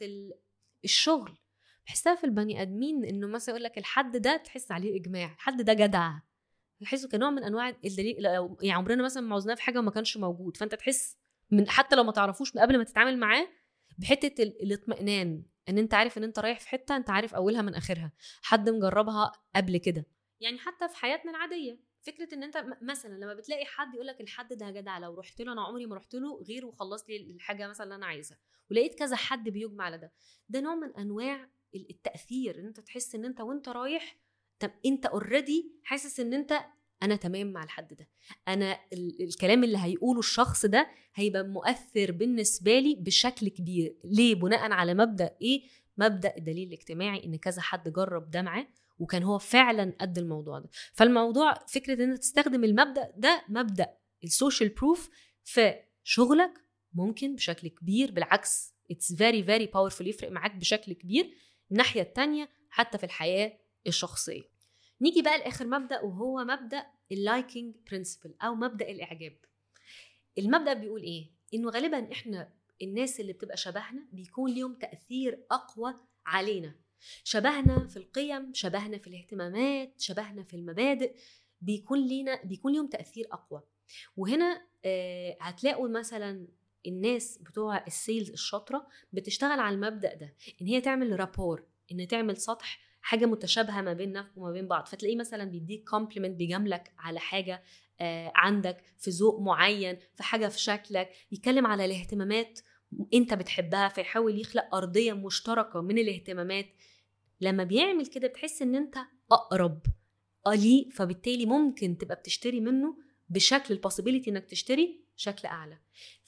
الشغل بحسها في البني آدمين إنه مثلا يقول لك الحد ده تحس عليه إجماع الحد ده جدع تحسه كنوع من أنواع الدليل يعني عمرنا مثلا ما عوزناه في حاجة وما كانش موجود فأنت تحس من حتى لو ما تعرفوش من قبل ما تتعامل معاه بحته الاطمئنان ان انت عارف ان انت رايح في حته انت عارف اولها من اخرها حد مجربها قبل كده يعني حتى في حياتنا العاديه فكره ان انت مثلا لما بتلاقي حد يقول لك الحد ده جدع لو رحت له انا عمري ما رحت له غير وخلص لي الحاجه مثلا اللي انا عايزها ولقيت كذا حد بيجمع على ده ده نوع من انواع التاثير ان انت تحس ان انت وانت رايح طب انت اوريدي حاسس ان انت انا تمام مع الحد ده انا الكلام اللي هيقوله الشخص ده هيبقى مؤثر بالنسبه لي بشكل كبير ليه بناء على مبدا ايه مبدا الدليل الاجتماعي ان كذا حد جرب ده معاه وكان هو فعلا قد الموضوع ده فالموضوع فكره ان تستخدم المبدا ده مبدا السوشيال بروف في شغلك ممكن بشكل كبير بالعكس اتس فيري فيري باورفul يفرق معاك بشكل كبير الناحيه الثانيه حتى في الحياه الشخصيه نيجي بقى لاخر مبدا وهو مبدا اللايكينج برنسبل او مبدا الاعجاب المبدا بيقول ايه انه غالبا احنا الناس اللي بتبقى شبهنا بيكون ليهم تاثير اقوى علينا شبهنا في القيم شبهنا في الاهتمامات شبهنا في المبادئ بيكون لينا بيكون ليهم تاثير اقوى وهنا آه هتلاقوا مثلا الناس بتوع السيلز الشاطره بتشتغل على المبدا ده ان هي تعمل رابور ان تعمل سطح حاجه متشابهه ما بيننا وما بين بعض فتلاقيه مثلا بيديك كومبلمنت بيجاملك على حاجه آه عندك في ذوق معين في حاجه في شكلك يتكلم على الاهتمامات انت بتحبها فيحاول يخلق ارضيه مشتركه من الاهتمامات لما بيعمل كده بتحس ان انت اقرب ليه فبالتالي ممكن تبقى بتشتري منه بشكل البوسيبيليتي انك تشتري شكل اعلى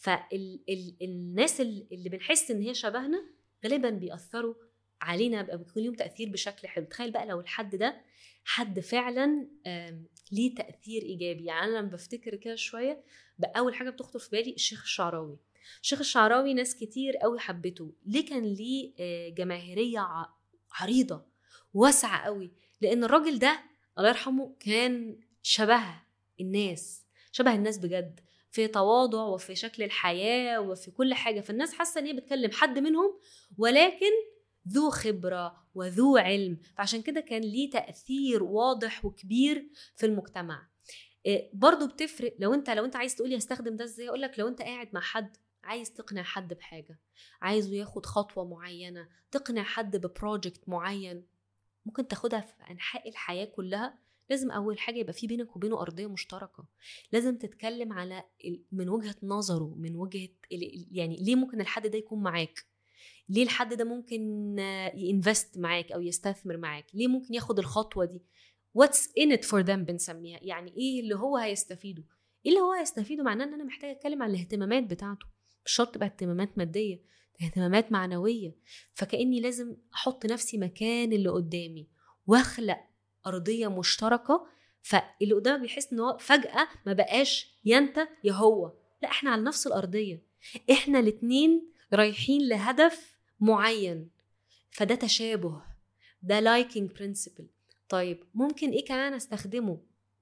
فالناس اللي بنحس ان هي شبهنا غالبا بيأثروا علينا بقى بيكون ليهم تاثير بشكل حلو تخيل بقى لو الحد ده حد فعلا ليه تاثير ايجابي يعني انا لما بفتكر كده شويه بقى اول حاجه بتخطر في بالي الشيخ الشعراوي الشيخ الشعراوي ناس كتير قوي حبته ليه كان ليه جماهيريه عريضه واسعه قوي لان الراجل ده الله يرحمه كان شبه الناس شبه الناس بجد في تواضع وفي شكل الحياه وفي كل حاجه فالناس حاسه ان هي بتكلم حد منهم ولكن ذو خبره وذو علم فعشان كده كان ليه تاثير واضح وكبير في المجتمع برضو بتفرق لو انت لو انت عايز تقولي استخدم ده ازاي اقول لك لو انت قاعد مع حد عايز تقنع حد بحاجه عايزه ياخد خطوه معينه تقنع حد ببروجكت معين ممكن تاخدها في انحاء الحياه كلها لازم اول حاجه يبقى في بينك وبينه ارضيه مشتركه لازم تتكلم على من وجهه نظره من وجهه يعني ليه ممكن الحد ده يكون معاك ليه الحد ده ممكن ينفست معاك او يستثمر معاك ليه ممكن ياخد الخطوه دي واتس ان ات فور ذم بنسميها يعني ايه اللي هو هيستفيده ايه اللي هو هيستفيده معناه ان انا محتاجه اتكلم عن الاهتمامات بتاعته مش شرط تبقى اهتمامات ماديه اهتمامات معنويه فكاني لازم احط نفسي مكان اللي قدامي واخلق ارضيه مشتركه فاللي قدامك بيحس ان هو فجاه ما بقاش يا انت يا هو لا احنا على نفس الارضيه احنا الاتنين رايحين لهدف معين فده تشابه ده لايكينج برنسبل طيب ممكن ايه كمان استخدمه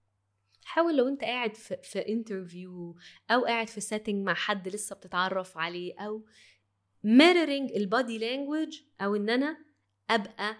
حاول لو انت قاعد في, في انترفيو او قاعد في سيتنج مع حد لسه بتتعرف عليه او mirroring البادي لانجوج او ان انا ابقى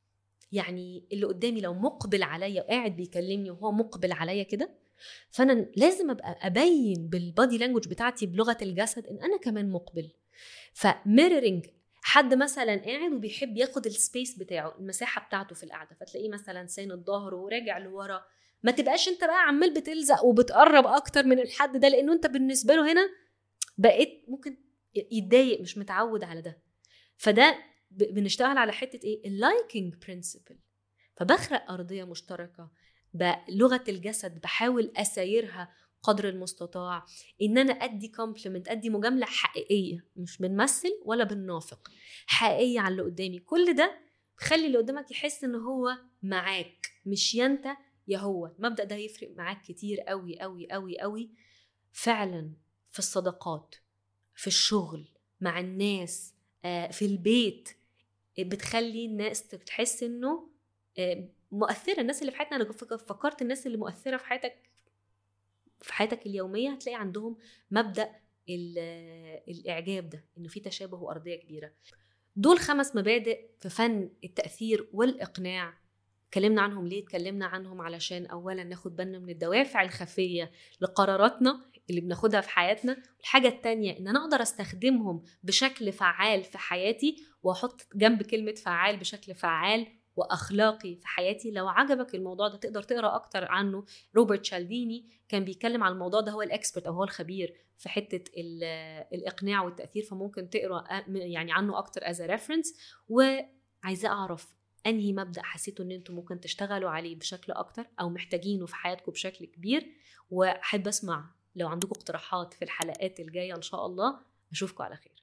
يعني اللي قدامي لو مقبل عليا وقاعد بيكلمني وهو مقبل عليا كده فانا لازم ابقى ابين بالبادي لانجوج بتاعتي بلغه الجسد ان انا كمان مقبل فميرورنج حد مثلا قاعد وبيحب ياخد السبيس بتاعه المساحه بتاعته في القعده فتلاقيه مثلا ساند ظهره وراجع لورا ما تبقاش انت بقى عمال بتلزق وبتقرب اكتر من الحد ده لانه انت بالنسبه له هنا بقيت ممكن يتضايق مش متعود على ده فده بنشتغل على حته ايه اللايكينج برنسبل فبخلق ارضيه مشتركه بلغه الجسد بحاول اسايرها قدر المستطاع ان انا ادي كومبلمنت ادي مجامله حقيقيه مش بنمثل ولا بننافق حقيقيه على اللي قدامي كل ده خلي اللي قدامك يحس ان هو معاك مش يا انت يا هو المبدا ده هيفرق معاك كتير قوي قوي قوي قوي فعلا في الصداقات في الشغل مع الناس في البيت بتخلي الناس تحس انه مؤثره الناس اللي في حياتنا انا فكرت الناس اللي مؤثره في حياتك في حياتك اليوميه هتلاقي عندهم مبدا الاعجاب ده انه في تشابه وارضيه كبيره دول خمس مبادئ في فن التاثير والاقناع اتكلمنا عنهم ليه اتكلمنا عنهم علشان اولا ناخد بالنا من الدوافع الخفيه لقراراتنا اللي بناخدها في حياتنا الحاجة التانية ان انا اقدر استخدمهم بشكل فعال في حياتي واحط جنب كلمة فعال بشكل فعال واخلاقي في حياتي لو عجبك الموضوع ده تقدر تقرا اكتر عنه روبرت شالديني كان بيتكلم عن الموضوع ده هو الاكسبرت او هو الخبير في حته الاقناع والتاثير فممكن تقرا يعني عنه اكتر از ريفرنس وعايزه اعرف انهي مبدا حسيتوا ان انتم ممكن تشتغلوا عليه بشكل اكتر او محتاجينه في حياتكم بشكل كبير واحب اسمع لو عندكم اقتراحات في الحلقات الجايه ان شاء الله اشوفكم على خير